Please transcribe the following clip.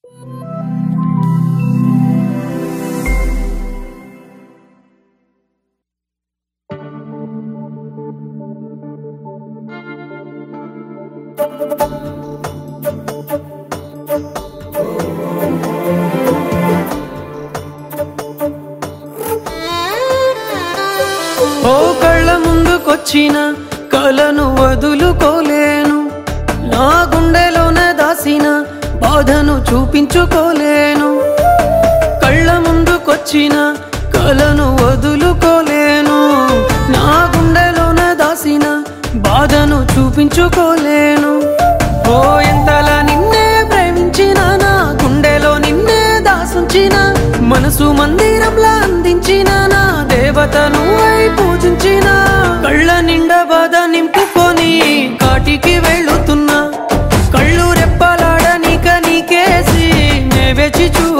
ఓ కళ్ళ ముందుకొచ్చిన కలను వదులుకోలేను నా గుండెలోన దాసిన బాధను చూపించుకోలేను కళ్ళ ముందుకొచ్చిన కలను వదులుకోలేను నా గుండెలోన దాసిన బాధను చూపించుకోలేను ఓ ఎంతలా నిన్నే ప్రేమించిన నా గుండెలో నిన్నే దాసుంచిన మనసు మందిరంలా అందించిన నా దేవతను అయి పూజించిన కళ్ళ నిండా బాధ నింపుకొని కాటికి వెళ్ళుతున్నా కళ్ళు రెప్పలాడ నీక నీకేసి నే వేచి చూ